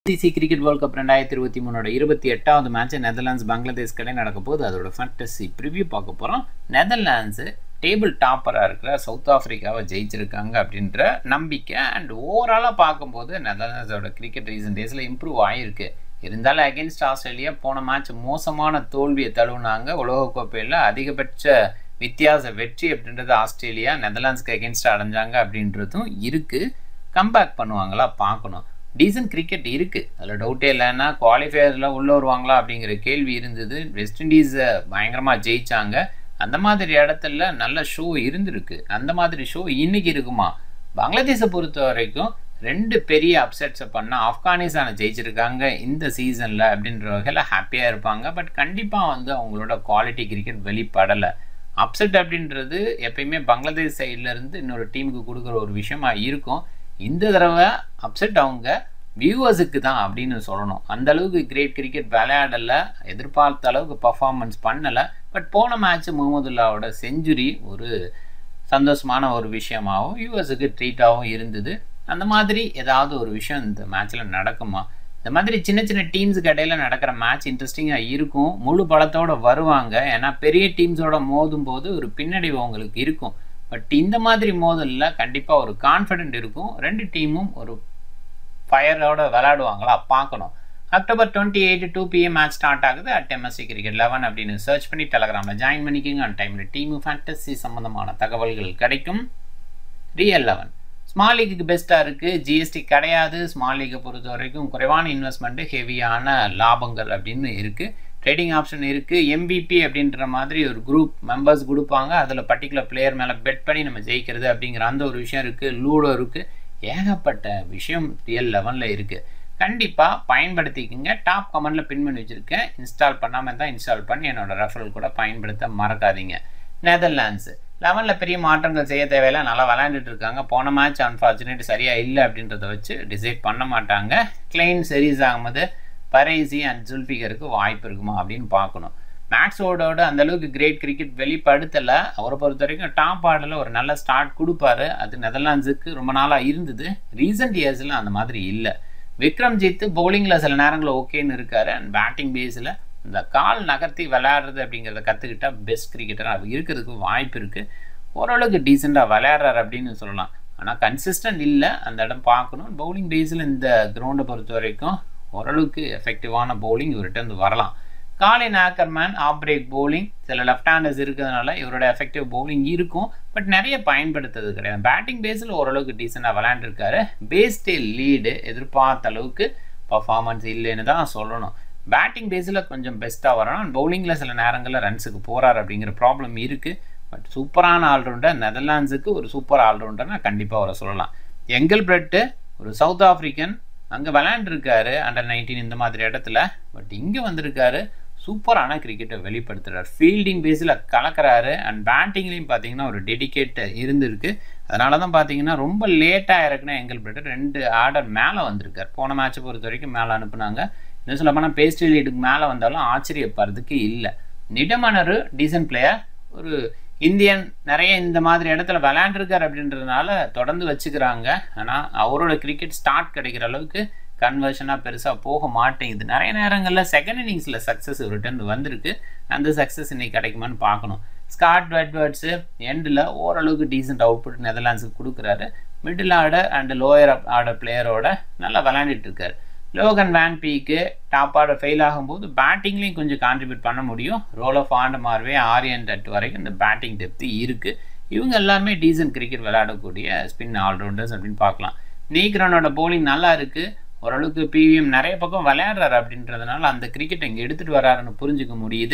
ICC cricket world cup ரெண்டாயிரத்தி இருபத்தி மூணோட இருபத்தி எட்டாவது மேட்ச் நெதர்லாண்ட்ஸ் பங்களாதேஷ் கடை நடக்க போது அதோட ஃபேண்டசி ப்ரிவ்யூ பார்க்க போகிறோம் நெதர்லாண்ட்ஸு டேபிள் டாப்பராக இருக்கிற சவுத் ஆஃப்ரிக்காவை ஜெயிச்சிருக்காங்க அப்படின்ற நம்பிக்கை அண்ட் ஓவராலாக பார்க்கும்போது நெதர்லாண்ட்ஸோட கிரிக்கெட் ரீசன்ட் டேஸில் இம்ப்ரூவ் ஆகிருக்கு இருந்தாலும் அகேன்ஸ்ட் ஆஸ்திரேலியா போன மேட்ச் மோசமான தோல்வியை தழுவுனாங்க உலகக்கோப்பையில் அதிகபட்ச வித்தியாச வெற்றி அப்படின்றது ஆஸ்திரேலியா நெதர்லாண்ட்ஸ்க்கு அகேன்ஸ்டாக அடைஞ்சாங்க அப்படின்றதும் இருக்குது கம்பேக் பண்ணுவாங்களா பார்க்கணும் டீசன்ட் கிரிக்கெட் இருக்குது அதில் டவுட்டே இல்லைன்னா குவாலிஃபயரில் உள்ளே வருவாங்களா அப்படிங்கிற கேள்வி இருந்தது வெஸ்ட் இண்டீஸை பயங்கரமாக ஜெயிச்சாங்க அந்த மாதிரி இடத்துல நல்ல ஷோ இருந்திருக்கு அந்த மாதிரி ஷோ இன்னைக்கு இருக்குமா பங்களாதேஷை பொறுத்த வரைக்கும் ரெண்டு பெரிய அப்செட்ஸை பண்ணால் ஆப்கானிஸ்தானை ஜெயிச்சிருக்காங்க இந்த சீசனில் அப்படின்ற வகையில் ஹாப்பியாக இருப்பாங்க பட் கண்டிப்பாக வந்து அவங்களோட குவாலிட்டி கிரிக்கெட் வெளிப்படலை அப்செட் அப்படின்றது எப்பயுமே பங்களாதேஷ் சைட்லேருந்து இன்னொரு டீமுக்கு கொடுக்குற ஒரு விஷயமா இருக்கும் இந்த தடவை அப்செட் அவங்க வியூவர்ஸுக்கு தான் அப்படின்னு சொல்லணும் அந்த அளவுக்கு கிரேட் கிரிக்கெட் விளையாடலை எதிர்பார்த்த அளவுக்கு பர்ஃபார்மன்ஸ் பண்ணலை பட் போன மேட்ச் முகமதுல்லாவோட செஞ்சுரி ஒரு சந்தோஷமான ஒரு விஷயமாகவும் வியூவர்ஸுக்கு ட்ரீட்டாகவும் இருந்தது அந்த மாதிரி ஏதாவது ஒரு விஷயம் இந்த மேட்ச்சில் நடக்குமா இந்த மாதிரி சின்ன சின்ன டீம்ஸுக்கு இடையில நடக்கிற மேட்ச் இன்ட்ரெஸ்டிங்காக இருக்கும் முழு பலத்தோடு வருவாங்க ஏன்னா பெரிய டீம்ஸோட மோதும் போது ஒரு பின்னடைவு அவங்களுக்கு இருக்கும் பட் இந்த மாதிரி மோதலில் கண்டிப்பாக ஒரு கான்ஃபிடென்ட் இருக்கும் ரெண்டு டீமும் ஒரு ஃபயரோட விளையாடுவாங்களா பார்க்கணும் October twenty eight two PM match start ஆகுது அட் எம்எஸ்சி கிரிக்கெட் லெவன் அப்படின்னு சர்ச் பண்ணி டெலகிராமில் ஜாயின் பண்ணிக்கிங்க அந்த டைமில் டீமு ஃபேண்டசி சம்மந்தமான தகவல்கள் கிடைக்கும் ரியல் லெவன் ஸ்மால் லீக்கு பெஸ்ட்டாக இருக்குது ஜிஎஸ்டி கிடையாது ஸ்மால் லீக்கை பொறுத்த வரைக்கும் குறைவான இன்வெஸ்ட்மெண்ட்டு ஹெவியான லாபங்கள் அப்படின்னு இருக்குது ட்ரேடிங் ஆப்ஷன் இருக்குது எம்பிபி அப்படின்ற மாதிரி ஒரு குரூப் மெம்பர்ஸ் கொடுப்பாங்க அதில் பர்டிகுலர் பிளேயர் மேலே பெட் பண்ணி நம்ம ஜெயிக்கிறது அப்படிங்கிற அந்த ஒரு விஷயம் இருக்குது லூடோ இருக்குது ஏகப்பட்ட விஷயம் ரியல் லெவனில் இருக்குது கண்டிப்பாக பயன்படுத்திக்கங்க டாப் கமெண்டில் பின் பண்ணி வச்சுருக்கேன் இன்ஸ்டால் பண்ணாமல் தான் இன்ஸ்டால் பண்ணி என்னோடய ரெஃபரல் கூட பயன்படுத்த மறக்காதீங்க நெதர்லாண்ட்ஸு லெவனில் பெரிய மாற்றங்கள் செய்ய தேவையில்லை நல்லா விளையாண்டுட்டு இருக்காங்க போன மேட்ச் அன்ஃபார்ச்சுனேட் சரியாக இல்லை அப்படின்றத வச்சு டிசைட் பண்ண மாட்டாங்க கிளைன் சீரீஸ் ஆகும்போது பரேசி அண்ட் ஜுல்ஃபிகருக்கு வாய்ப்பு இருக்குமா அப்படின்னு பார்க்கணும் மேக்ஸோடோட அந்தளவுக்கு கிரேட் கிரிக்கெட் வெளிப்படுத்தலை அவரை பொறுத்த வரைக்கும் டாப் ஆர்டரில் ஒரு நல்ல ஸ்டார்ட் கொடுப்பாரு அது நெதர்லாண்ட்ஸுக்கு ரொம்ப நாளாக இருந்தது ரீசெண்ட் இயர்ஸில் அந்த மாதிரி இல்லை விக்ரம்ஜித் பவுலிங்கில் சில நேரங்களில் ஓகேன்னு இருக்காரு அண்ட் பேட்டிங் பேஸில் இந்த கால் நகர்த்தி விளையாடுறது அப்படிங்கிறத கற்றுக்கிட்டா பெஸ்ட் கிரிக்கெட்டராக இருக்கிறதுக்கு வாய்ப்பு இருக்குது ஓரளவுக்கு டீசெண்டாக விளையாடுறாரு அப்படின்னு சொல்லலாம் ஆனால் கன்சிஸ்டன்ட் இல்லை அந்த இடம் பார்க்கணும் பவுலிங் பேஸில் இந்த கிரவுண்டை பொறுத்த வரைக்கும் ஓரளவுக்கு எஃபெக்டிவான பவுலிங் இவர்கிட்ட வந்து வரலாம் Colin Ackermann off break bowling சில லெஃப்ட் ஹேண்டர்ஸ் இருக்கிறதுனால இவரோட எஃபெக்டிவ் பவுலிங் இருக்கும் பட் நிறைய பயன்படுத்துறது கிடையாது பேட்டிங் பேஸில் ஓரளவுக்கு டீசெண்டாக விளையாண்டுருக்காரு பேஸ் ஸ்டைல் லீடு எதிர்பார்த்த அளவுக்கு பர்ஃபார்மன்ஸ் இல்லைன்னு தான் சொல்லணும் பேட்டிங் பேஸில் கொஞ்சம் பெஸ்ட்டாக வரணும் பவுலிங்கில் சில நேரங்களில் ரன்ஸுக்கு போகிறார் அப்படிங்கிற ப்ராப்ளம் இருக்குது பட் சூப்பரான ஆல்ரவுண்டர் நெதர்லாண்ட்ஸுக்கு ஒரு சூப்பர் ஆல்ரவுண்டர்னா கண்டிப்பாக வர சொல்லலாம் எங்கல் பிரெட்டு ஒரு சவுத் ஆஃப்ரிக்கன் அங்கே விளையாண்டுருக்காரு அண்டர் நைன்டீன் இந்த மாதிரி இடத்துல பட் இங்கே வந்திருக்காரு சூப்பரான கிரிக்கெட்டை வெளிப்படுத்துகிறார் ஃபீல்டிங் பேஸில் கலக்கிறாரு அண்ட் பேட்டிங்லேயும் பார்த்தீங்கன்னா ஒரு டெடிக்கேட் இருந்திருக்கு அதனால தான் பார்த்தீங்கன்னா ரொம்ப லேட்டாக இறக்குனா எங்கல் பிரெட்டு ரெண்டு ஆர்டர் மேலே வந்திருக்கார் போன மேட்சை பொறுத்த வரைக்கும் மேலே அனுப்புனாங்க இன்னும் சொல்ல போனால் பேஸ்ட்ரி லீடுக்கு மேலே வந்தாலும் ஆச்சரியப்படுறதுக்கு இல்லை நிடமனர் டீசன்ட் பிளேயர் ஒரு இந்தியன் நிறைய இந்த மாதிரி இடத்துல விளையாண்டுருக்கார் அப்படின்றதுனால தொடர்ந்து வச்சுக்கிறாங்க ஆனால் அவரோட கிரிக்கெட் ஸ்டார்ட் கிடைக்கிற அளவுக்கு கன்வர்ஷனாக பெருசாக போக மாட்டேங்குது நிறைய நேரங்களில் செகண்ட் இன்னிங்ஸில் சக்ஸஸ் ரிட்டர்ன் வந்திருக்கு அந்த சக்ஸஸ் இன்னைக்கு கிடைக்குமான்னு பார்க்கணும் ஸ்காட் வெட்வர்ட்ஸு எண்டில் ஓரளவுக்கு டீசென்ட் அவுட்புட் நெதர்லாண்ட்ஸுக்கு கொடுக்குறாரு middle order and lower order பிளேயரோட நல்லா விளையாண்டுட்டு இருக்காரு Logan van Beek top order fail ஆகும்போது பேட்டிங்லேயும் கொஞ்சம் கான்ட்ரிபியூட் பண்ண முடியும் Roelof van der Merwe Aryan Dutt வரைக்கும் இந்த பேட்டிங் டெப்த்து இருக்குது இவங்க எல்லாருமே டீசன்ட் கிரிக்கெட் விளையாடக்கூடிய ஸ்பின் ஆல்ரவுண்டர்ஸ் அப்படின்னு பார்க்கலாம் நீக்ரனோட போலிங் நல்லா இருக்குது ஓரளவுக்கு பிவிஎம் நிறைய பக்கம் விளையாடுறாரு அப்படின்றதுனால அந்த கிரிக்கெட் இங்கே எடுத்துகிட்டு வராருன்னு புரிஞ்சுக்க முடியுது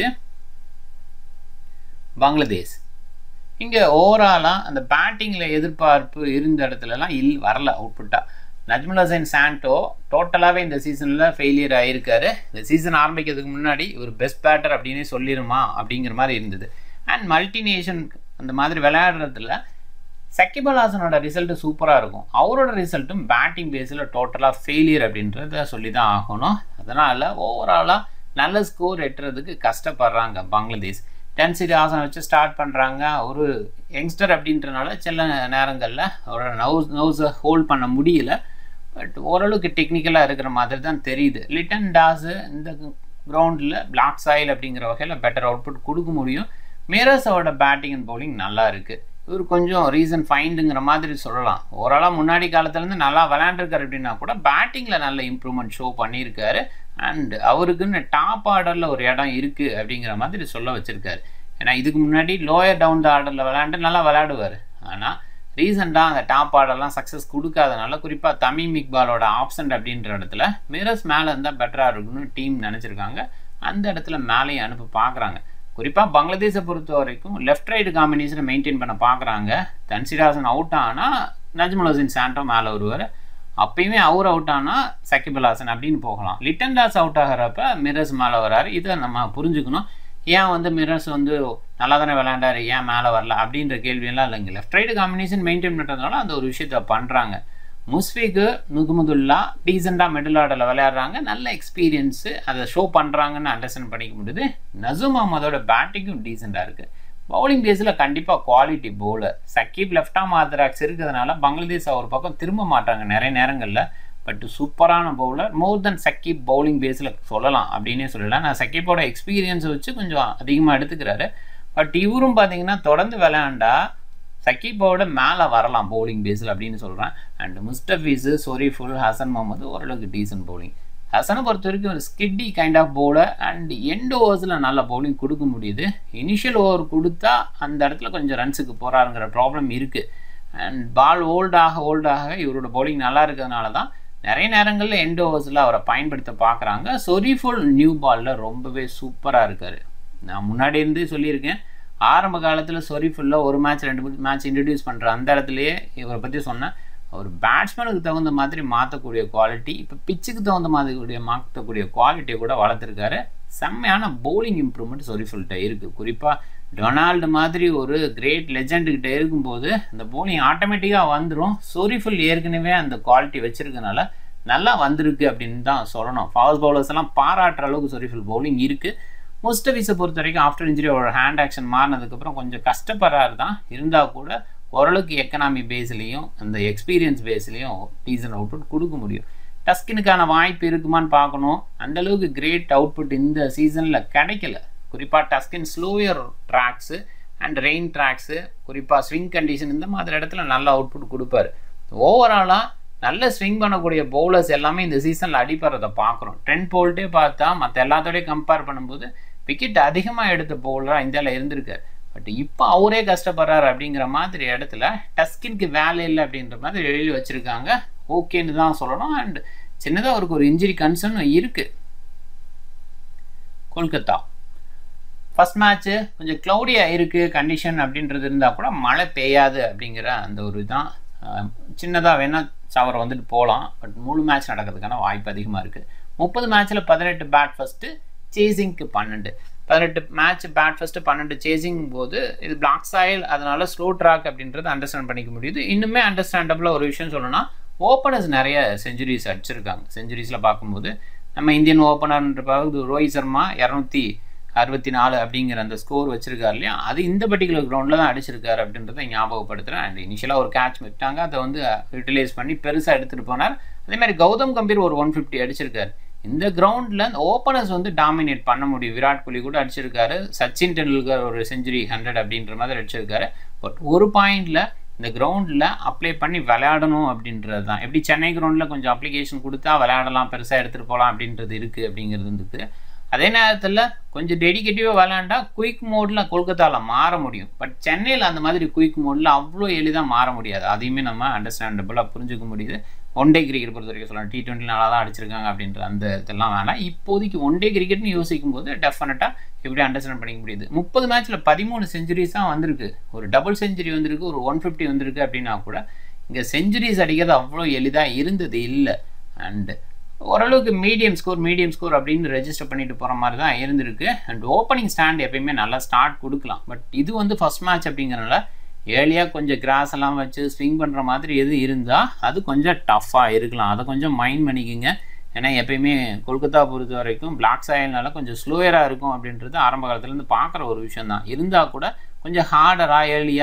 பங்களாதேஷ் இங்கே ஓவராலாக அந்த பேட்டிங்கில் எதிர்பார்ப்பு இருந்த இடத்துலலாம் இல் வரல அவுட்புட்டாக நஜ்முல் ஹசைன் சாண்டோ டோட்டலாகவே இந்த சீசனில் ஃபெயிலியர் ஆகியிருக்காரு இந்த சீசன் ஆரம்பிக்கிறதுக்கு முன்னாடி ஒரு பெஸ்ட் பேட்டர் அப்படின்னே சொல்லிடுமா அப்படிங்கிற மாதிரி இருந்தது அண்ட் மல்டிநேஷன் அந்த மாதிரி விளையாடுறதுல சக்கிபல் ஹாசனோட ரிசல்ட்டு சூப்பராக இருக்கும் அவரோட ரிசல்ட்டும் பேட்டிங் பேஸில் டோட்டலாக ஃபெயிலியர் அப்படின்றத சொல்லி தான் ஆகணும் அதனால் ஓவராலாக நல்ல ஸ்கோர் எட்டுறதுக்கு கஷ்டப்படுறாங்க பங்களாதேஷ் டென்சிட்டி ஆசனம் வச்சு ஸ்டார்ட் பண்ணுறாங்க ஒரு யங்ஸ்டர் அப்படின்றனால சில நேரங்களில் அவரோட நவுஸ் நவுஸை ஹோல்ட் பண்ண முடியல பட் ஓரளவுக்கு டெக்னிக்கலாக இருக்கிற மாதிரி தான் தெரியுது லிட்டன் டாஸு இந்த கிரவுண்டில் பிளாக் சாயில் அப்படிங்கிற வகையில் பெட்டர் அவுட்புட் கொடுக்க முடியும் மிரஸோட பேட்டிங் அண்ட் பவுலிங் நல்லா இருக்குது இவர் கொஞ்சம் ரீசன் ஃபைண்டுங்கிற மாதிரி சொல்லலாம் ஓரளவு முன்னாடி காலத்துலேருந்து நல்லா விளையாண்டுருக்காரு அப்படின்னா கூட பேட்டிங்கில் நல்ல இம்ப்ரூவ்மெண்ட் ஷோ பண்ணியிருக்காரு அண்ட் அவருக்குன்னு டாப் ஆர்டரில் ஒரு இடம் இருக்குது அப்படிங்கிற மாதிரி சொல்ல வச்சுருக்காரு ஏன்னா இதுக்கு முன்னாடி லோயர் டவுன் த ஆர்டரில் விளையாண்டு நல்லா விளையாடுவார் ஆனால் ரீசெண்டாக அந்த டாப் ஆர்டர்லாம் சக்ஸஸ் கொடுக்காதனால குறிப்பாக தமிம் இக்பாலோட ஆப்சண்ட் அப்படின்ற இடத்துல மிரஸ் மேலே இருந்தால் பெட்டராக இருக்குன்னு டீம் நினச்சிருக்காங்க அந்த இடத்துல மேலேயும் அனுப்ப பார்க்குறாங்க குறிப்பாக பங்களாதேஷை பொறுத்த வரைக்கும் லெஃப்ட் ரைட் காம்பினேஷனை மெயின்டைன் பண்ண பார்க்குறாங்க தன்சிராசன் அவுட் ஆனால் நஜ்முல் ஹசீன் சாண்டோ மேலே வருவார் அப்பயுமே அவர் அவுட் ஆனால் சக்கிபுல் ஹாசன் அப்படின்னு போகலாம் லிட்டன் டாஸ் அவுட் ஆகிறப்ப மிரஸ் மேலே வராரு இதை நம்ம புரிஞ்சுக்கணும் ஏன் வந்து மிரஸ் வந்து நல்லா தானே விளையாண்டாரு ஏன் மேலே வரல அப்படின்ற கேள்வியெல்லாம் இல்லைங்க லெஃப்ட் ரைட் காம்பினேஷன் மெயின்டைன் பண்ணுறதுனால அந்த ஒரு விஷயத்த பண்ணுறாங்க முஸ்ஃபிக்கு முகமதுல்லா டீசெண்டாக மிடில் ஆர்டரில் விளையாடுறாங்க நல்ல எக்ஸ்பீரியன்ஸு அதை ஷோ பண்ணுறாங்கன்னு அண்டர்ஸ்டாண்ட் பண்ணிக்க முடியுது நசூம் அஹமதோட பேட்டிங்கும் டீசெண்டாக இருக்குது பவுலிங் பேஸில் கண்டிப்பாக குவாலிட்டி பவுலர் சக்கீப் லெஃப்டாம் ஆர்த்தராக்ஸ் இருக்கிறதுனால பங்களாதேஷ் ஒரு பக்கம் திரும்ப மாட்டாங்க நிறைய நேரங்களில் பட் சூப்பரான பவுலர் மோர் தென் சக்கீப் பவுலிங் பேஸில் சொல்லலாம் அப்படின்னே சொல்லலாம் நான் சக்கீப்போட எக்ஸ்பீரியன்ஸை வச்சு கொஞ்சம் அதிகமாக எடுத்துக்கிறாரு பட் இவரும் பார்த்தீங்கன்னா தொடர்ந்து விளையாண்டா சக்கீப்போட மேலே வரலாம் பவுலிங் பேஸில் அப்படின்னு சொல்கிறேன் அண்ட் முஸ்டபீஸு சொரிஃபுல் ஹசன் முகமது ஓரளவுக்கு டீசன்ட் பவுலிங் ஹசனை பொறுத்த வரைக்கும் ஒரு skiddy kind of bowler and end ஓவர்ஸில் நல்ல பவுலிங் கொடுக்க முடியுது இனிஷியல் ஓவர் கொடுத்தா அந்த இடத்துல கொஞ்சம் ரன்ஸுக்கு போகிறாருங்கிற ப்ராப்ளம் இருக்குது அண்ட் பால் ஓல்டாக ஓல்டாக இவரோட பவுலிங் நல்லா இருக்கிறதுனால தான் நிறைய நேரங்களில் எண்ட் ஓவர்ஸில் அவரை பயன்படுத்த பார்க்குறாங்க சொரிஃபுல் நியூ பாலில் ரொம்பவே சூப்பராக இருக்கார் நான் முன்னாடி இருந்து சொல்லியிருக்கேன் ஆரம்ப காலத்தில் சொரிஃபுல்லாக ஒரு மேட்ச் ரெண்டு மேட்ச் இன்ட்ரடியூஸ் பண்ணுற அந்த இடத்துலையே இவரை பற்றி சொன்னேன் அவர் பேட்ஸ்மேனுக்கு தகுந்த மாதிரி மாற்றக்கூடிய குவாலிட்டி இப்போ பிச்சுக்கு தகுந்த மாதிரி கூடிய மாற்றக்கூடிய குவாலிட்டியை கூட வளர்த்துருக்காரு செம்மையான பவுலிங் இம்ப்ரூவ்மெண்ட் சொரிஃபுல்கிட்ட இருக்குது குறிப்பாக டொனால்டு மாதிரி ஒரு கிரேட் லெஜண்டுக்கிட்ட இருக்கும்போது அந்த பவுலிங் ஆட்டோமேட்டிக்காக வந்துடும் சொரிஃபுல் ஏற்கனவே அந்த குவாலிட்டி வச்சுருக்கனால நல்லா வந்திருக்கு அப்படின்னு தான் சொல்லணும் ஃபாஸ்ட் பவுலர்ஸ் எல்லாம் பாராட்டுற அளவுக்கு சொரிஃபுல் பவுலிங் இருக்குது முஸ்டபிஸை பொறுத்த வரைக்கும் ஆஃப்டர் இன்ஜுரி ஒரு ஹேண்ட் ஆக்ஷன் மாறினதுக்கப்புறம் கொஞ்சம் கஷ்டப்படுறாரு தான் இருந்தால் கூட ஓரளவுக்கு எக்கனாமி பேஸ்லேயும் அந்த எக்ஸ்பீரியன்ஸ் பேஸ்லேயும் டீசன் அவுட்புட் கொடுக்க முடியும் டஸ்கினுக்கான வாய்ப்பு இருக்குமான்னு பார்க்கணும் அந்தளவுக்கு கிரேட் அவுட்புட் இந்த சீசனில் கிடைக்கல குறிப்பாக Taskin slower tracks and rain tracks குறிப்பாக ஸ்விங் கண்டிஷன் இந்த மாதிரி இடத்துல நல்ல அவுட்புட் கொடுப்பாரு ஓவராலாக நல்ல ஸ்விங் பண்ணக்கூடிய பவுலர்ஸ் எல்லாமே இந்த சீசனில் அடிப்படுறதை பார்க்குறோம் ட்ரெண்ட் போல்ட்டே பார்த்தா மற்ற எல்லாத்தோடய கம்பேர் பண்ணும்போது விக்கெட் அதிகமாக எடுத்த பவுலராக இந்தியாவில் இருந்திருக்காரு பட் இப்போ அவரே கஷ்டப்படுறாரு அப்படிங்கிற மாதிரி இடத்துல டஸ்கின்க்கு வேலை இல்லை அப்படின்ற மாதிரி எழுதி வச்சுருக்காங்க ஓகேன்னு தான் சொல்லணும் அண்ட் சின்னதாக அவருக்கு ஒரு இன்ஜுரி கன்சர்னும் இருக்குது கொல்கத்தா ஃபஸ்ட் மேட்ச்சு கொஞ்சம் க்ளௌடியாக இருக்குது கண்டிஷன் அப்படின்றது இருந்தால் கூட மழை பெய்யாது அப்படிங்கிற அந்த ஒரு இதான் சின்னதாக வேணால் சவரை வந்துட்டு போகலாம் பட் முழு மேட்ச் நடக்கிறதுக்கான வாய்ப்பு அதிகமாக இருக்குது முப்பது மேட்ச்சில் பதினெட்டு பேட் ஃபஸ்ட்டு சேசிங்க்கு பன்னெண்டு பதினெட்டு மேட்ச் பேட் ஃபஸ்ட்டு பன்னெண்டு சேசிங் போது இது பிளாக் சாயில் அதனால ஸ்லோ ட்ராக் அப்படின்றது அண்டர்ஸ்டாண்ட் பண்ணிக்க முடியுது இன்னுமே அண்டர்ஸ்டாண்டபிளாக ஒரு விஷயம் சொல்லணும்னா ஓப்பனர்ஸ் நிறைய செஞ்சுரிஸ் அடிச்சிருக்காங்க செஞ்சுரிஸில் பார்க்கும்போது நம்ம இந்தியன் ஓப்பனர்ன்ற பார்க்குறது ரோஹித் சர்மா இரநூத்தி அறுபத்தி நாலு அப்படிங்கிற அந்த ஸ்கோர் வச்சிருக்காரு இல்லையா அது இந்த பர்டிகுலர் கிரவுண்டில் தான் அடிச்சிருக்காரு அப்படின்றத ஞாபகப்படுத்துகிறேன் அண்ட் இனிஷியலாக ஒரு கேட்ச் விட்டாங்க அதை வந்து யூட்டிலைஸ் பண்ணி பெருசாக எடுத்துகிட்டு போனார் அதே மாதிரி கௌதம் கம்பீர் ஒரு ஒன் ஃபிஃப்டி அடிச்சிருக்காரு இந்த கிரவுண்டில் இந்த ஓப்பனர்ஸ் வந்து டாமினேட் பண்ண முடியும் விராட் கோலி கூட அடிச்சிருக்காரு சச்சின் டெண்டுல்கர் ஒரு செஞ்சுரி ஹண்ட்ரட் அப்படின்ற மாதிரி அடிச்சிருக்காரு பட் ஒரு பாயிண்டில் இந்த கிரவுண்டில் அப்ளை பண்ணி விளையாடணும் அப்படின்றது தான் எப்படி சென்னை கிரவுண்டில் கொஞ்சம் அப்ளிகேஷன் கொடுத்தா விளையாடலாம் பெருசாக எடுத்துகிட்டு போகலாம் அப்படின்றது இருக்குது அப்படிங்கிறது இருக்குது அதே நேரத்தில் கொஞ்சம் டெடிக்கேட்டிவாக விளையாண்டா குயிக் மோடில் கொல்கத்தாவில் மாற முடியும் பட் சென்னையில் அந்த மாதிரி குயிக் மோடில் அவ்வளோ எளிதாக மாற முடியாது அதையுமே நம்ம அண்டர்ஸ்டாண்டபுளாக புரிஞ்சுக்க முடியுது ஒன் டே கிரிக்கெட் பொறுத்த வரைக்கும் சொல்லலாம் டி ட்வெண்ட்டி நல்லா தான் அடிச்சிருக்காங்க அப்படின்ற அந்த இதெல்லாம் வேணாம் இப்போதைக்கு ஒன் டே கிரிக்கெட்னு யோசிக்கும் போது டெஃபினட்டாக எப்படி அண்டர்ஸ்டாண்ட் பண்ணிக்க முடியுது முப்பது மேட்ச்சில் பதிமூணு செஞ்சுரிஸ் தான் வந்திருக்கு ஒரு டபுள் செஞ்சுரி வந்திருக்கு ஒரு ஒன் ஃபிஃப்டி வந்திருக்கு அப்படின்னா கூட இங்கே செஞ்சுரிஸ் அடிக்கிறது அவ்வளோ எளிதாக இருந்தது இல்லை அண்டு ஓரளவுக்கு மீடியம் ஸ்கோர் மீடியம் ஸ்கோர் அப்படின்னு ரெஜிஸ்டர் பண்ணிட்டு போகிற மாதிரி தான் இருந்திருக்கு அண்ட் ஓப்பனிங் ஸ்டாண்ட் எப்பயுமே நல்லா ஸ்டார்ட் கொடுக்கலாம் பட் இது வந்து ஃபஸ்ட் மேட்ச் அப்படிங்கிறனால ஏர்லியாக கொஞ்சம் கிராஸ் எல்லாம் வச்சு ஸ்விங் பண்ணுற மாதிரி எது இருந்தால் அது கொஞ்சம் டஃப்பாக இருக்கலாம் அதை கொஞ்சம் மைண்ட் பண்ணிக்கோங்க ஏன்னா எப்பயுமே கொல்கத்தா பொறுத்த வரைக்கும் பிளாக் சாயல்னால கொஞ்சம் ஸ்லோயராக இருக்கும் அப்படின்றது ஆரம்ப காலத்துலேருந்து பார்க்குற ஒரு விஷயம் தான் இருந்தால் கூட கொஞ்சம் ஹார்டராக ஏர்லியாக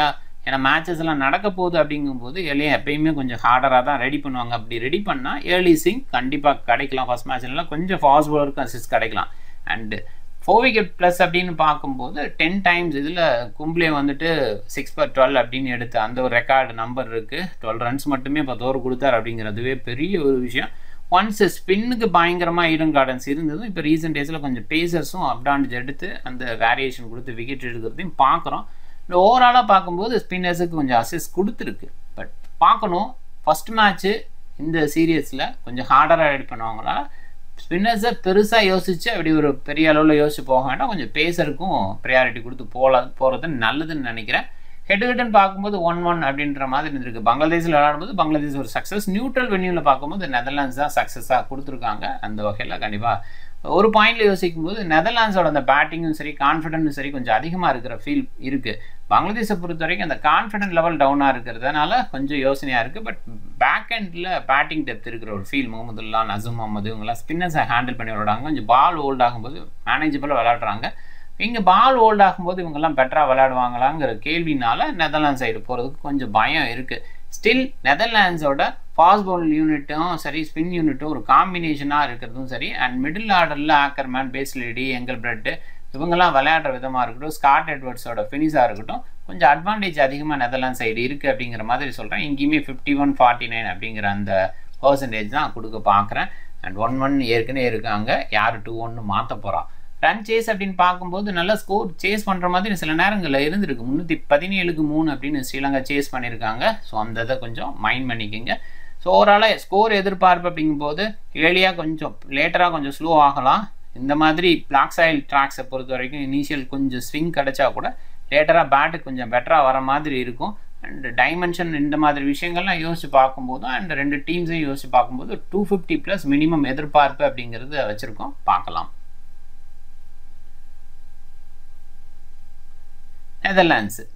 ஏன்னா மேட்சஸ் எல்லாம் நடக்க போகுது அப்படிங்கும்போது எல்லாம் எப்பயுமே கொஞ்சம் ஹார்டராக தான் ரெடி பண்ணுவாங்க அப்படி ரெடி பண்ணால் ஏர்லி சிங் கண்டிப்பாக கிடைக்கலாம் ஃபஸ்ட் மேட்ச்லாம் கொஞ்சம் ஃபாஸ்ட் பவுலருக்கும் அசிஸ்ட் கிடைக்கலாம் அண்டு ஃபோர் விக்கெட் ப்ளஸ் அப்படின்னு பார்க்கும்போது டென் டைம்ஸ் இதில் கும்ப்ளே வந்துட்டு சிக்ஸ் பர் டுவெல் அப்படின்னு எடுத்து அந்த ஒரு ரெக்கார்டு நம்பர் இருக்குது டுவெல் ரன்ஸ் மட்டுமே பத்து ஓவர் கொடுத்தாரு அப்படிங்கிறதுவே பெரிய ஒரு விஷயம் ஒன்ஸ் ஸ்பின்னுக்கு பயங்கரமாக ஈடன் கார்டன்ஸ் இருந்ததும் இப்போ ரீசெண்ட் டேஸில் கொஞ்சம் பேசர்ஸும் அப்டான்ஸ் எடுத்து அந்த வேரியேஷன் கொடுத்து விக்கெட் எடுக்கிறதையும் பார்க்குறோம் இந்த ஓவராலாக பார்க்கும்போது ஸ்பின்னர்ஸுக்கு கொஞ்சம் அசிஸ்ட் கொடுத்துருக்கு பட் பார்க்கணும் ஃபஸ்ட் மேட்ச்சு இந்த சீரியஸில் கொஞ்சம் ஹார்டராக ரெடி பண்ணுவாங்களா ஸ்பின்னர்ஸை பெருசாக யோசித்து அப்படி ஒரு பெரிய அளவில் யோசிச்சு போக வேண்டாம் கொஞ்சம் பேசருக்கும் ப்ரையாரிட்டி கொடுத்து போகல போகிறது நல்லதுன்னு நினைக்கிறேன் ஹெட் ஹெட்னு பார்க்கும்போது ஒன் ஒன் அப்படின்ற மாதிரி இருந்திருக்கு பங்களாதேஷில் விளையாடும்போது பங்களாதேஷ் ஒரு சக்ஸஸ் நியூட்ரல் வென்யூவில் பார்க்கும்போது நெதர்லாண்ட்ஸ் தான் சக்ஸஸாக கொடுத்துருக்காங்க அந்த வகையில் கண்டிப்பாக ஒரு பாயிண்ட்ல யோசிக்கும் போது நெதர்லாண்ட்ஸோட அந்த பேட்டிங்கும் சரி கான்ஃபிடென்ட்டும் சரி கொஞ்சம் அதிகமாக இருக்கிற ஃபீல் இருக்குது பங்களாதேஷை பொறுத்த வரைக்கும் அந்த கான்ஃபிடென்ட் லெவல் டவுனாக இருக்கிறதுனால கொஞ்சம் யோசனையாக இருக்குது பட் பேக் எண்டில் பேட்டிங் டெப்த் இருக்கிற ஒரு ஃபீல் முகமதுல்லா நசூம் முகமது இவங்கெல்லாம் ஸ்பின்னர்ஸை ஹேண்டில் பண்ணி விளையாடுறாங்க கொஞ்சம் பால் ஓல்ட் ஆகும்போது மேனேஜபிளாக விளையாடுறாங்க இங்கே பால் ஓல்ட் ஆகும்போது இவங்கெல்லாம் பெட்டராக விளையாடுவாங்களாங்கிற கேள்வினால நெதர்லாந்து சைடு போகிறதுக்கு கொஞ்சம் பயம் இருக்குது ஸ்டில் நெதர்லாண்ட்ஸோட ஃபாஸ்ட் பவுல் யூனிட்டும் சரி ஸ்பின் யூனிட்டும் ஒரு காம்பினேஷனாக இருக்கிறதும் சரி அண்ட் மிடில் ஆர்டரில் ஆக்கர்மேன் பேஸ்லேடி எங்கல் பிரெட்டு இவங்கெல்லாம் விளையாடுற விதமாக இருக்கட்டும் ஸ்காட் எட்வர்ட்ஸோட ஃபினிஷாக இருக்கட்டும் கொஞ்சம் அட்வான்டேஜ் அதிகமாக நெதர்லாந்து சைடு இருக்குது அப்படிங்கிற மாதிரி சொல்கிறேன் இங்கேயுமே ஃபிஃப்டி ஒன் ஃபார்ட்டி நைன் அப்படிங்கிற அந்த பர்சன்டேஜ் தான் கொடுக்க பார்க்குறேன் அண்ட் ஒன் ஒன் ஏற்கனவே இருக்காங்க யார் டூ ஒன்று மாற்ற போகிறா ரன் சேஸ் அப்படின்னு பார்க்கும்போது நல்லா ஸ்கோர் சேஸ் பண்ணுற மாதிரி சில நேரங்களில் இருந்திருக்கு முந்நூற்றி பதினேழுக்கு மூணு அப்படின்னு ஸ்ரீலங்கா சேஸ் பண்ணியிருக்காங்க ஸோ அந்த இதை கொஞ்சம் மைண்ட் பண்ணிக்கோங்க ஸோ ஓவராலாக ஸ்கோர் எதிர்பார்ப்பு அப்படிங்கும்போது ஏர்லியாக கொஞ்சம் லேட்டராக கொஞ்சம் ஸ்லோ ஆகலாம் இந்த மாதிரி பிளாக் சாயில் ட்ராக்ஸை பொறுத்த வரைக்கும் இனிஷியல் கொஞ்சம் ஸ்விங் கிடச்சா கூட லேட்டராக பேட்டு கொஞ்சம் பெட்டராக வர மாதிரி இருக்கும் அண்ட் டைமென்ஷன் இந்த மாதிரி விஷயங்கள்லாம் யோசிச்சு பார்க்கும்போதும் அண்ட் ரெண்டு டீம்ஸையும் யோசிச்சு பார்க்கும்போது டூ ஃபிஃப்டி ப்ளஸ் மினிமம் எதிர்பார்ப்பு அப்படிங்கிறது வச்சுருக்கோம் பார்க்கலாம் நெதர்லாண்ட்ஸு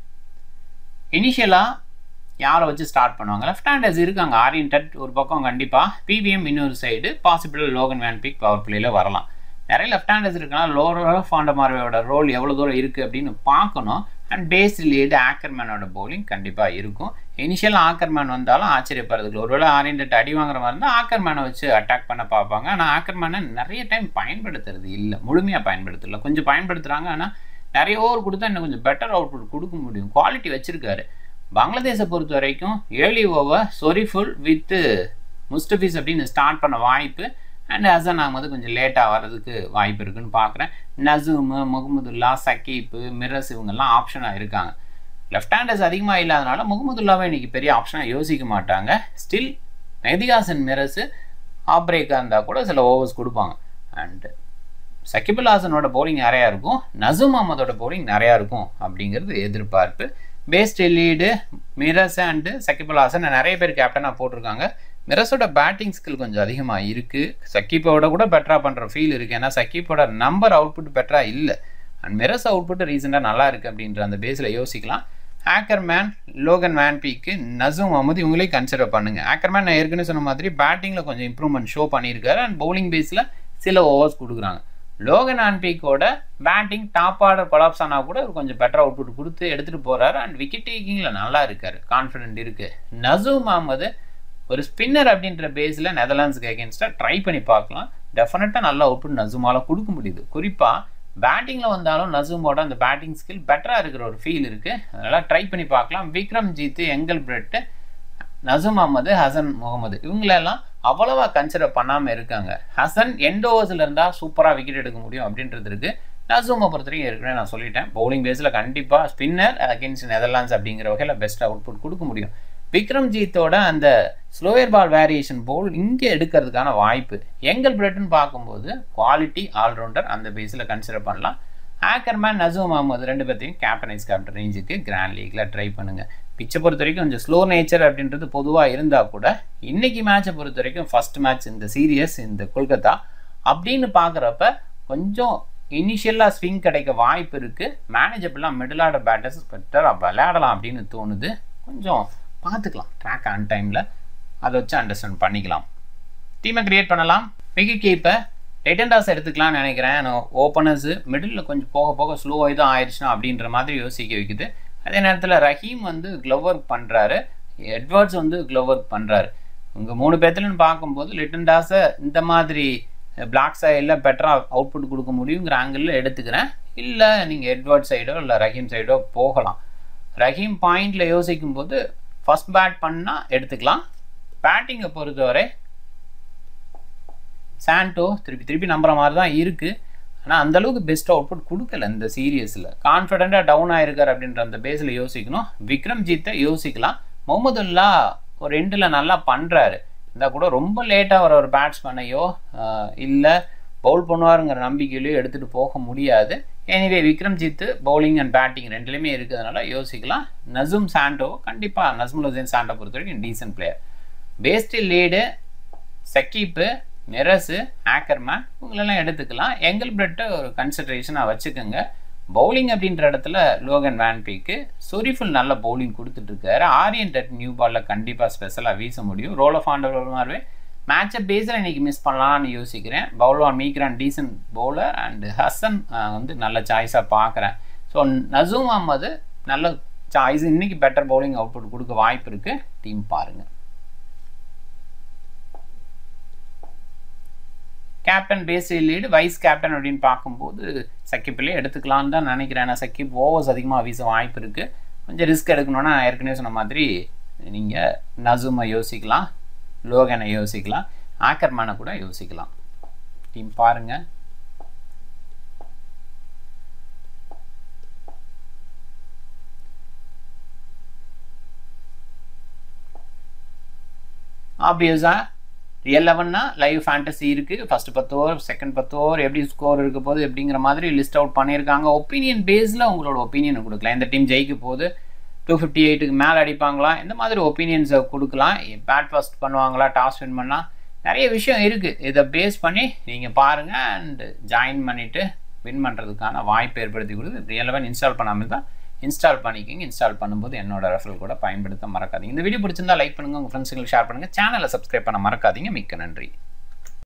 இனிஷியலாக யாரை வச்சு ஸ்டார்ட் பண்ணுவாங்க லெஃப்ட் ஹேண்டர்ஸ் இருக்காங்க ஆரியன்டட் ஒரு பக்கம் கண்டிப்பாக பிவிஎம் இன்னொரு side possible Logan van Beek power பிளேயில் வரலாம் நிறைய லெஃப்ட் ஹேண்டர்ஸ் இருக்குன்னா லோரோ ஃபாண்டமாரோட ரோல் எவ்வளோ தூரம் இருக்குது அப்படின்னு பார்க்கணும் அண்ட் பேஸ் ரிலேட் ஆக்கர்மேனோட பவுலிங் கண்டிப்பாக இருக்கும் இனிஷியல் ஆக்கர்மேன் வந்தாலும் ஆச்சரியப்படுறதுக்கு ஒருவேளை ஆரியன்டட் அடி வாங்குற மாதிரி இருந்தால் ஆக்கர்மேனை வச்சு அட்டாக் பண்ண பார்ப்பாங்க ஆனால் ஆக்கர்மேனை நிறைய டைம் பயன்படுத்துறது இல்லை முழுமையாக பயன்படுத்தல கொஞ்சம் பயன்படுத்துகிறாங்க ஆனால் நிறைய ஓவர் கொடுத்தா இன்னும் கொஞ்சம் பெட்டர் அவுட்புட் கொடுக்க முடியும் குவாலிட்டி வச்சிருக்காரு பங்களாதேஷை பொறுத்த வரைக்கும் early over Shoriful with Mustafiz அப்படின்னு ஸ்டார்ட் பண்ண வாய்ப்பு அண்ட் ஹசன் அகமது கொஞ்சம் லேட்டாக வர்றதுக்கு வாய்ப்பு இருக்குன்னு பார்க்குறேன் நசூமு முகமதுல்லா சக்கீப்பு மிரஸ் இவங்கெல்லாம் ஆப்ஷனாக இருக்காங்க லெஃப்ட் ஹேண்டர்ஸ் அதிகமாக இல்லாதனால முகமதுல்லாவை இன்றைக்கி பெரிய ஆப்ஷனாக யோசிக்க மாட்டாங்க ஸ்டில் மெஹதிகாசன் மிரஸு ஆஃப் பிரேக்காக இருந்தால் கூட சில ஓவர்ஸ் கொடுப்பாங்க அண்டு சக்கிபுல் ஹாசனோட பவுலிங் நிறையா இருக்கும் நசூம் அஹமதோட பவுலிங் நிறையா இருக்கும் அப்படிங்கிறது எதிர்பார்ப்பு based lead Miraz and Shakibul Hasan நிறைய பேர் கேப்டனாக போட்டிருக்காங்க மிரஸோட பேட்டிங் ஸ்கில் கொஞ்சம் அதிகமாக இருக்குது சக்கீப்போட கூட பெட்டராக பண்ணுற ஃபீல் இருக்குது ஏன்னா சக்கீப்போட நம்பர் அவுட்புட் பெட்டராக இல்லை அண்ட் மிரஸ் அவுட்புட் ரீசெண்டாக நல்லா இருக்குது அப்படின்ற அந்த பேஸில் யோசிக்கலாம் Ackermann Logan van Beek Nasum Ahmed இவங்களே கன்சிடர் பண்ணுங்கள் ஆக்கர்மேன் நான் ஏற்கனவே சொன்ன மாதிரி பேட்டிங்கில் கொஞ்சம் இம்ப்ரூவ்மெண்ட் ஷோ பண்ணியிருக்காரு அண்ட் பவுலிங் பேஸில் சில ஓவர்ஸ் கொடுக்குறாங்க லோகன் ஆன்பீக்கோட பேட்டிங் டாப் ஆர்டர் கொலாப்ஸ் ஆனால் கூட கொஞ்சம் பெட்டர் அவுட்புட் கொடுத்து எடுத்துகிட்டு போகிறாரு அண்ட் விக்கெட் டேக்கிங்கில் நல்லா இருக்கார் கான்ஃபிடென்ட் இருக்குது நசூம் அஹமது ஒரு ஸ்பின்னர் அப்படின்ற பேஸில் நெதர்லாண்ட்ஸுக்கு அகேன்ஸ்டாக ட்ரை பண்ணி பார்க்கலாம் டெஃபினட்டாக நல்ல அவுட்புட் நசூமால் கொடுக்க முடியுது குறிப்பாக பேட்டிங்கில் வந்தாலும் நசூமோட அந்த பேட்டிங் ஸ்கில் பெட்டராக இருக்கிற ஒரு ஃபீல் இருக்குது அதனால் ட்ரை பண்ணி பார்க்கலாம் Vikramjit Engelbrecht Nasum Ahmed Hasan Mahmud இவங்களெல்லாம் அவ்வளவா கன்சிடர் பண்ணாமல் இருக்காங்க ஹசன் எண்ட் ஓவர்ஸில் இருந்தால் சூப்பராக விக்கெட் எடுக்க முடியும் அப்படின்றது இருக்குது நசூமை பொறுத்த வரைக்கும் ஏற்கனவே நான் சொல்லிட்டேன் பவுலிங் பேஸில் கண்டிப்பாக ஸ்பின்னர் அகேன்ஸ்ட் நெதர்லாண்ட்ஸ் அப்படிங்கிற வகையில் பெஸ்ட் அவுட்புட் கொடுக்க முடியும் விக்ரம்ஜீத்தோட அந்த ஸ்லோயர் பால் வேரியேஷன் போல் இங்கே எடுக்கிறதுக்கான வாய்ப்பு எங்கல் பிரெட்னு பார்க்கும்போது குவாலிட்டி ஆல்ரவுண்டர் அந்த பேஸில் கன்சிடர் பண்ணலாம் ஆக்கர்மேன் நசூம் அஹமது ரெண்டு பேர்த்தையும் கேப்டனைஸ் கேப்டன் ரேஞ்சுக்கு கிராண்ட் லீக்கில் ட்ரை பண்ணுங்கள் பிச்சை பொறுத்த வரைக்கும் கொஞ்சம் ஸ்லோ நேச்சர் அப்படின்றது பொதுவாக இருந்தால் கூட இன்னைக்கு மேட்சை பொறுத்த வரைக்கும் ஃபர்ஸ்ட் மேட்ச் இந்த சீரியஸ் இந்த கொல்கத்தா அப்படின்னு பார்க்குறப்ப கொஞ்சம் இனிஷியலாக ஸ்விங் கிடைக்க வாய்ப்பு இருக்குது மேனேஜபிளாக மிடில் ஆர்டர் பேட்டர்ஸ் பெட்டராக விளையாடலாம் அப்படின்னு தோணுது கொஞ்சம் பார்த்துக்கலாம் ட்ராக் ஆன் டைமில் அதை வச்சு அண்டர்ஸ்டாண்ட் பண்ணிக்கலாம் டீமை கிரியேட் பண்ணலாம் விக்கெட் கீப்பர் ரிட்டன்டாஸ் எடுத்துக்கலாம்னு நினைக்கிறேன் ஓப்பனர்ஸு மிடில் கொஞ்சம் போக போக ஸ்லோ தான் ஆயிடுச்சுனா அப்படின்ற மாதிரி யோசிக்க வைக்குது அதே நேரத்தில் ரஹீம் வந்து க்ளவ் ஒர்க் பண்ணுறாரு எட்வர்ட்ஸ் வந்து க்ளவ் ஒர்க் பண்ணுறாரு உங்கள் மூணு பேர்த்துலன்னு பார்க்கும்போது லிட்டன் டாஸை இந்த மாதிரி பிளாக் சைடில் பெட்டராக அவுட்புட் கொடுக்க முடியுங்கிற ஆங்கிளில் எடுத்துக்கிறேன் இல்லை நீங்கள் எட்வர்ட் சைடோ இல்லை ரஹீம் சைடோ போகலாம் ரஹீம் பாயிண்டில் யோசிக்கும் போது ஃபஸ்ட் பேட் பண்ணால் எடுத்துக்கலாம் பேட்டிங்கை பொறுத்தவரை சாண்டோ திருப்பி திருப்பி நம்புற மாதிரி தான் இருக்குது ஆனால் அந்தளவுக்கு பெஸ்ட் அவுட்புட் கொடுக்கல இந்த சீரியஸில் கான்ஃபிடெண்ட்டாக டவுன் ஆயிருக்கார் அப்படின்ற அந்த பேஸில் யோசிக்கணும் விக்ரம்ஜித்தை யோசிக்கலாம் முகமதுல்லா ஒரு ரெண்டில் நல்லா பண்ணுறாரு இருந்தால் கூட ரொம்ப லேட்டாக வர ஒரு பேட்ஸ்மேனையோ இல்லை பவுல் பண்ணுவாருங்கிற நம்பிக்கையிலையோ எடுத்துகிட்டு போக முடியாது anyway Vikramjit bowling and batting ரெண்டுலேயுமே இருக்கிறதுனால யோசிக்கலாம் நசும் சாண்டோ கண்டிப்பாக நஸ்முல் ஹுசேன் சாண்டோ பொறுத்த வரைக்கும் டீசன்ட் பிளேயர் பேஸ்டில் லீடு சக்கீப்பு மெரஸு ஆக்கர்மேன் இவங்களெல்லாம் எடுத்துக்கலாம் எங்கல் பிரெட்டை ஒரு கன்சிடரேஷனாக வச்சுக்கோங்க பவுலிங் அப்படின்ற இடத்துல லோகன் வேன்பீக்கு சொரிஃபுல் நல்ல பவுலிங் கொடுத்துட்ருக்காரு ஆரியன் டட் நியூ பாலில் கண்டிப்பாக ஸ்பெஷலாக வீச முடியும் ரோல் ஆஃப் ஆண்டர் மாதிரிவே மேட்சை பேஸில் இன்றைக்கி மிஸ் பண்ணலான்னு யோசிக்கிறேன் Paul van Meekeren decent bowler and Hasan வந்து நல்ல சாய்ஸாக பார்க்குறேன் ஸோ நசூம் அஹமது நல்ல சாய்ஸ் இன்றைக்கி பெட்டர் பவுலிங் அவுட்புட் கொடுக்க வாய்ப்பு இருக்குது டீம் பாருங்கள் captain pace lead vice captain அப்படின்னு பார்க்கும்போது சக்கிப்பிலே எடுத்துக்கலான்னு தான் நினைக்கிறேன் ஏன்னா சக்கிப் ஓவர்ஸ் அதிகமாக வீச வாய்ப்பு இருக்குது கொஞ்சம் ரிஸ்க் எடுக்கணுன்னா ஏற்கனவே சொன்ன மாதிரி நீங்கள் நசுமை யோசிக்கலாம் லோகனை யோசிக்கலாம் ஆக்கர்மானை கூட யோசிக்கலாம் டீம் பாருங்கள் ஆப்வியஸாக ரியல் லெவன்னா லைவ் ஃபேண்டசி இருக்குது ஃபஸ்ட்டு பத்து ஓவர் செகண்ட் பத்து ஓவர் எப்படி ஸ்கோர் இருக்க போது எப்படிங்கிற மாதிரி லிஸ்ட் அவுட் பண்ணியிருக்காங்க ஒப்பீனியன் பேஸில் உங்களோட ஒப்பீனியனை கொடுக்கலாம் இந்த டீம் ஜெயிக்க போது டூ ஃபிஃப்டி எயிட்டுக்கு மேலே அடிப்பாங்களா இந்த மாதிரி ஒப்பீனியன்ஸை கொடுக்கலாம் பேட் ஃபஸ்ட் பண்ணுவாங்களா டாஸ் வின் பண்ணால் நிறைய விஷயம் இருக்குது இதை பேஸ் பண்ணி நீங்கள் பாருங்கள் அண்டு ஜாயின் பண்ணிவிட்டு வின் பண்ணுறதுக்கான வாய்ப்பு ஏற்படுத்தி கொடுத்து ரியல் லெவன் இன்ஸ்டால் பண்ணாமல் தான் இன்ஸ்டால் பண்ணிக்கிங்க இன்ஸ்டால் பண்ணும்போது என்னோட ரெஃபரல் கூட பயன்படுத்த மறக்காதீங்க இந்த வீடியோ பிடிச்சிருந்தா லைக் பண்ணுங்கள் உங்கள் ஃப்ரெண்ட்ஸுங்களுக்கு ஷேர் பண்ணுங்கள் சேனலை சப்ஸ்கிரைப் பண்ண மறக்காதீங்க மிக்க நன்றி